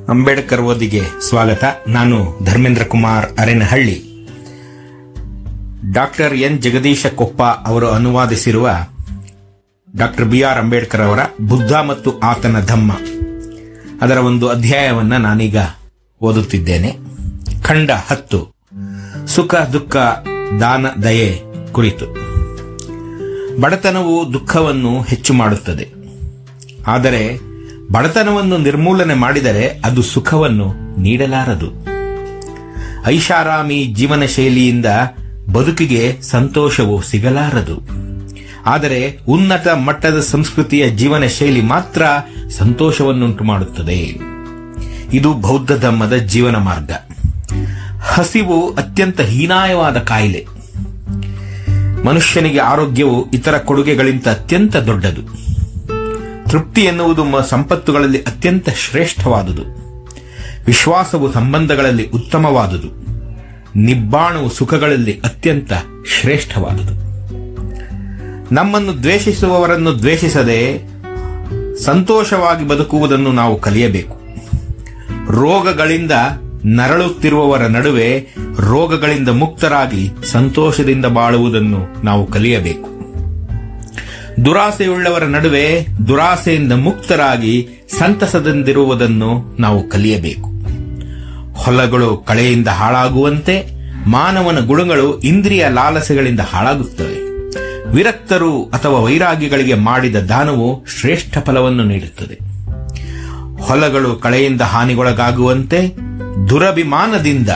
ಅಂಬೇಡ್ಕರ್ ಓದಿಗೆ ಸ್ವಾಗತ ನಾನು ಧರ್ಮೇಂದ್ರ ಕುಮಾರ್ ಅರೇನಹಳ್ಳಿ ಡಾಕ್ಟರ್ ಎನ್ ಜಗದೀಶ ಕೊಪ್ಪ ಅವರು ಅನುವಾದಿಸಿರುವ ಡಾಕ್ಟರ್ ಬಿ ಆರ್ ಅಂಬೇಡ್ಕರ್ ಅವರ ಬುದ್ಧ ಮತ್ತು ಆತನ ಧಮ್ಮ ಅದರ ಒಂದು ಅಧ್ಯಾಯವನ್ನ ನಾನೀಗ ಓದುತ್ತಿದ್ದೇನೆ ಖಂಡ ಹತ್ತು ಸುಖ ದುಃಖ ದಾನ ದಯೆ ಕುರಿತು ಬಡತನವು ದುಃಖವನ್ನು ಹೆಚ್ಚು ಮಾಡುತ್ತದೆ ಆದರೆ ಬಡತನವನ್ನು ನಿರ್ಮೂಲನೆ ಮಾಡಿದರೆ ಅದು ಸುಖವನ್ನು ನೀಡಲಾರದು ಐಷಾರಾಮಿ ಜೀವನ ಶೈಲಿಯಿಂದ ಬದುಕಿಗೆ ಸಂತೋಷವು ಸಿಗಲಾರದು ಆದರೆ ಉನ್ನತ ಮಟ್ಟದ ಸಂಸ್ಕೃತಿಯ ಜೀವನ ಶೈಲಿ ಮಾತ್ರ ಸಂತೋಷವನ್ನುಂಟು ಮಾಡುತ್ತದೆ ಇದು ಬೌದ್ಧ ಧಮ್ಮದ ಜೀವನ ಮಾರ್ಗ ಹಸಿವು ಅತ್ಯಂತ ಹೀನಾಯವಾದ ಕಾಯಿಲೆ ಮನುಷ್ಯನಿಗೆ ಆರೋಗ್ಯವು ಇತರ ಕೊಡುಗೆಗಳಿಂದ ಅತ್ಯಂತ ದೊಡ್ಡದು ತೃಪ್ತಿ ಎನ್ನುವುದು ಮ- ಸಂಪತ್ತುಗಳಲ್ಲಿ ಅತ್ಯಂತ ಶ್ರೇಷ್ಠವಾದುದು ವಿಶ್ವಾಸವು ಸಂಬಂಧಗಳಲ್ಲಿ ಉತ್ತಮವಾದುದು ನಿಬ್ಬಾಣವು ಸುಖಗಳಲ್ಲಿ ಅತ್ಯಂತ ಶ್ರೇಷ್ಠವಾದುದು ನಮ್ಮನ್ನು ದ್ವೇಷಿಸುವವರನ್ನು ದ್ವೇಷಿಸದೆ ಸಂತೋಷವಾಗಿ ಬದುಕುವುದನ್ನು ನಾವು ಕಲಿಯಬೇಕು ರೋಗಗಳಿಂದ ನರಳುತ್ತಿರುವವರ ನಡುವೆ ರೋಗಗಳಿಂದ ಮುಕ್ತರಾಗಿ ಸಂತೋಷದಿಂದ ಬಾಳುವುದನ್ನು ನಾವು ಕಲಿಯಬೇಕು ದುರಾಸೆಯುಳ್ಳವರ ನಡುವೆ ದುರಾಸೆಯಿಂದ ಮುಕ್ತರಾಗಿ ಸಂತಸದಿಂದಿರುವುದನ್ನು ನಾವು ಕಲಿಯಬೇಕು ಹೊಲಗಳು ಕಳೆಯಿಂದ ಹಾಳಾಗುವಂತೆ ಮಾನವನ ಗುಣಗಳು ಇಂದ್ರಿಯ ಲಾಲಸೆಗಳಿಂದ ಹಾಳಾಗುತ್ತವೆ ವಿರಕ್ತರು ಅಥವಾ ವೈರಾಗ್ಯಗಳಿಗೆ ಮಾಡಿದ ದಾನವು ಶ್ರೇಷ್ಠ ಫಲವನ್ನು ನೀಡುತ್ತದೆ ಹೊಲಗಳು ಕಳೆಯಿಂದ ಹಾನಿಗೊಳಗಾಗುವಂತೆ ದುರಭಿಮಾನದಿಂದ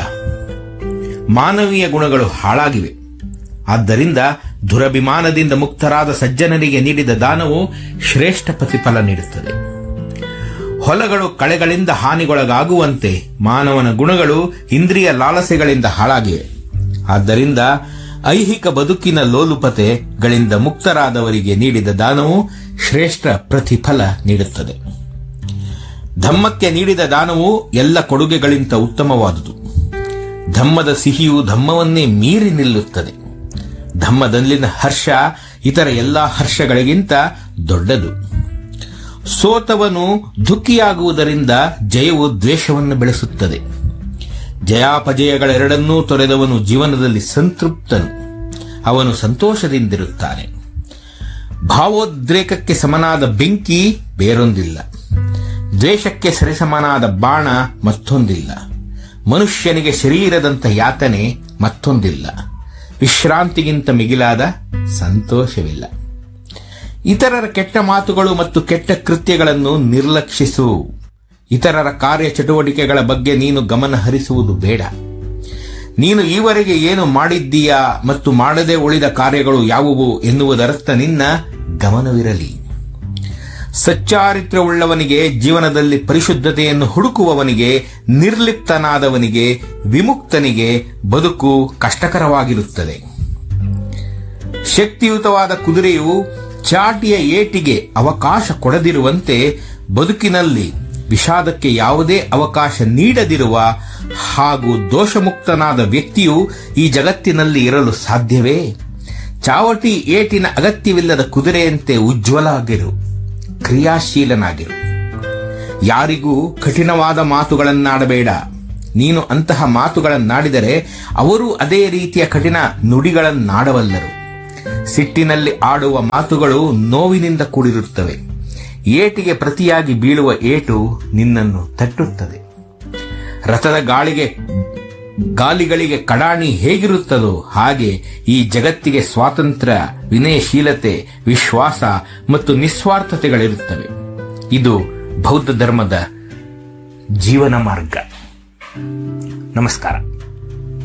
ಮಾನವೀಯ ಗುಣಗಳು ಹಾಳಾಗಿವೆ ಆದ್ದರಿಂದ ದುರಭಿಮಾನದಿಂದ ಮುಕ್ತರಾದ ಸಜ್ಜನರಿಗೆ ನೀಡಿದ ದಾನವು ಶ್ರೇಷ್ಠ ಪ್ರತಿಫಲ ನೀಡುತ್ತದೆ ಹೊಲಗಳು ಕಳೆಗಳಿಂದ ಹಾನಿಗೊಳಗಾಗುವಂತೆ ಮಾನವನ ಗುಣಗಳು ಇಂದ್ರಿಯ ಲಾಲಸೆಗಳಿಂದ ಹಾಳಾಗಿವೆ ಆದ್ದರಿಂದ ಐಹಿಕ ಬದುಕಿನ ಲೋಲುಪತೆಗಳಿಂದ ಮುಕ್ತರಾದವರಿಗೆ ನೀಡಿದ ದಾನವು ಶ್ರೇಷ್ಠ ಪ್ರತಿಫಲ ನೀಡುತ್ತದೆ ಧಮ್ಮಕ್ಕೆ ನೀಡಿದ ದಾನವು ಎಲ್ಲ ಕೊಡುಗೆಗಳಿಂದ ಉತ್ತಮವಾದುದು ಧಮ್ಮದ ಸಿಹಿಯು ಧಮ್ಮವನ್ನೇ ಮೀರಿ ನಿಲ್ಲುತ್ತದೆ ಧಮ್ಮದಲ್ಲಿನ ಹರ್ಷ ಇತರ ಎಲ್ಲಾ ಹರ್ಷಗಳಿಗಿಂತ ದೊಡ್ಡದು ಸೋತವನು ದುಃಖಿಯಾಗುವುದರಿಂದ ಜಯವು ದ್ವೇಷವನ್ನು ಬೆಳೆಸುತ್ತದೆ ಜಯಾಪಜಯಗಳೆರಡನ್ನೂ ತೊರೆದವನು ಜೀವನದಲ್ಲಿ ಸಂತೃಪ್ತನು ಅವನು ಸಂತೋಷದಿಂದಿರುತ್ತಾನೆ ಭಾವೋದ್ರೇಕಕ್ಕೆ ಸಮನಾದ ಬೆಂಕಿ ಬೇರೊಂದಿಲ್ಲ ದ್ವೇಷಕ್ಕೆ ಸರಿಸಮನಾದ ಬಾಣ ಮತ್ತೊಂದಿಲ್ಲ ಮನುಷ್ಯನಿಗೆ ಶರೀರದಂತ ಯಾತನೆ ಮತ್ತೊಂದಿಲ್ಲ ವಿಶ್ರಾಂತಿಗಿಂತ ಮಿಗಿಲಾದ ಸಂತೋಷವಿಲ್ಲ ಇತರರ ಕೆಟ್ಟ ಮಾತುಗಳು ಮತ್ತು ಕೆಟ್ಟ ಕೃತ್ಯಗಳನ್ನು ನಿರ್ಲಕ್ಷಿಸು ಇತರರ ಕಾರ್ಯ ಚಟುವಟಿಕೆಗಳ ಬಗ್ಗೆ ನೀನು ಗಮನ ಹರಿಸುವುದು ಬೇಡ ನೀನು ಈವರೆಗೆ ಏನು ಮಾಡಿದ್ದೀಯಾ ಮತ್ತು ಮಾಡದೆ ಉಳಿದ ಕಾರ್ಯಗಳು ಯಾವುವು ಎನ್ನುವುದರತ್ತ ನಿನ್ನ ಗಮನವಿರಲಿ ಸಚ್ಚಾರಿತ್ರ್ಯವುಳ್ಳವನಿಗೆ ಜೀವನದಲ್ಲಿ ಪರಿಶುದ್ಧತೆಯನ್ನು ಹುಡುಕುವವನಿಗೆ ನಿರ್ಲಿಪ್ತನಾದವನಿಗೆ ವಿಮುಕ್ತನಿಗೆ ಬದುಕು ಕಷ್ಟಕರವಾಗಿರುತ್ತದೆ ಶಕ್ತಿಯುತವಾದ ಕುದುರೆಯು ಚಾಟಿಯ ಏಟಿಗೆ ಅವಕಾಶ ಕೊಡದಿರುವಂತೆ ಬದುಕಿನಲ್ಲಿ ವಿಷಾದಕ್ಕೆ ಯಾವುದೇ ಅವಕಾಶ ನೀಡದಿರುವ ಹಾಗೂ ದೋಷಮುಕ್ತನಾದ ವ್ಯಕ್ತಿಯು ಈ ಜಗತ್ತಿನಲ್ಲಿ ಇರಲು ಸಾಧ್ಯವೇ ಚಾವಟಿ ಏಟಿನ ಅಗತ್ಯವಿಲ್ಲದ ಕುದುರೆಯಂತೆ ಉಜ್ವಲ ಆಗಿರು ಕ್ರಿಯಾಶೀಲನಾಗಿರು ಯಾರಿಗೂ ಕಠಿಣವಾದ ಮಾತುಗಳನ್ನಾಡಬೇಡ ನೀನು ಅಂತಹ ಮಾತುಗಳನ್ನಾಡಿದರೆ ಅವರು ಅದೇ ರೀತಿಯ ಕಠಿಣ ನುಡಿಗಳನ್ನಾಡಬಲ್ಲರು ಸಿಟ್ಟಿನಲ್ಲಿ ಆಡುವ ಮಾತುಗಳು ನೋವಿನಿಂದ ಕೂಡಿರುತ್ತವೆ ಏಟಿಗೆ ಪ್ರತಿಯಾಗಿ ಬೀಳುವ ಏಟು ನಿನ್ನನ್ನು ತಟ್ಟುತ್ತದೆ ರಥದ ಗಾಳಿಗೆ ಗಾಲಿಗಳಿಗೆ ಕಡಾಣಿ ಹೇಗಿರುತ್ತದೋ ಹಾಗೆ ಈ ಜಗತ್ತಿಗೆ ಸ್ವಾತಂತ್ರ್ಯ ವಿನಯಶೀಲತೆ ವಿಶ್ವಾಸ ಮತ್ತು ನಿಸ್ವಾರ್ಥತೆಗಳಿರುತ್ತವೆ ಇದು ಬೌದ್ಧ ಧರ್ಮದ ಜೀವನ ಮಾರ್ಗ ನಮಸ್ಕಾರ